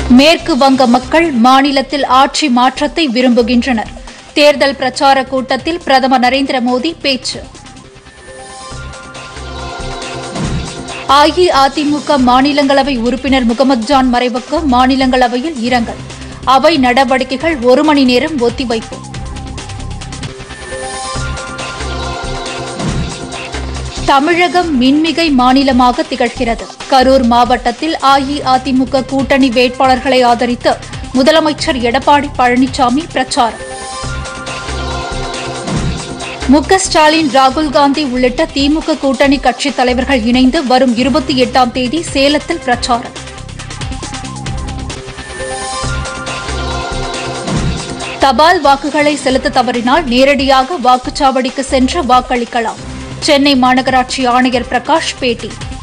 மேற்கு வங்க மக்கள் மாநிலத்தில் ஆட்சி மாற்றத்தை விரும்புகின்றனர் தேர்தல் பிரச்சார கூட்டத்தில் பிரதமர் நரேந்திர மோடி பேச்சு அஇஅதிமுக மாநிலங்களவை உறுப்பினர் முகமது ஜான் மறைவுக்கு மாநிலங்களவையில் இரங்கல் அவை நடவடிக்கைகள் ஒரு மணி நேரம் ஒத்திவைப்பு தமிழகம் மின்மிகை மாநிலமாக திகழ்கிறது கரூர் மாவட்டத்தில் அஇஅதிமுக கூட்டணி வேட்பாளர்களை ஆதரித்து முதலமைச்சர் எடப்பாடி பழனிசாமி பிரச்சாரம் மு க ஸ்டாலின் ராகுல் காந்தி உள்ளிட்ட திமுக கூட்டணி கட்சித் தலைவர்கள் இணைந்து வரும் இருபத்தி எட்டாம் தேதி சேலத்தில் பிரச்சாரம் தபால் வாக்குகளை செலுத்த தவறினால் நேரடியாக வாக்குச்சாவடிக்கு சென்று வாக்களிக்கலாம் சென்னை மாநகராட்சி ஆணையர் பிரகாஷ் பேட்டி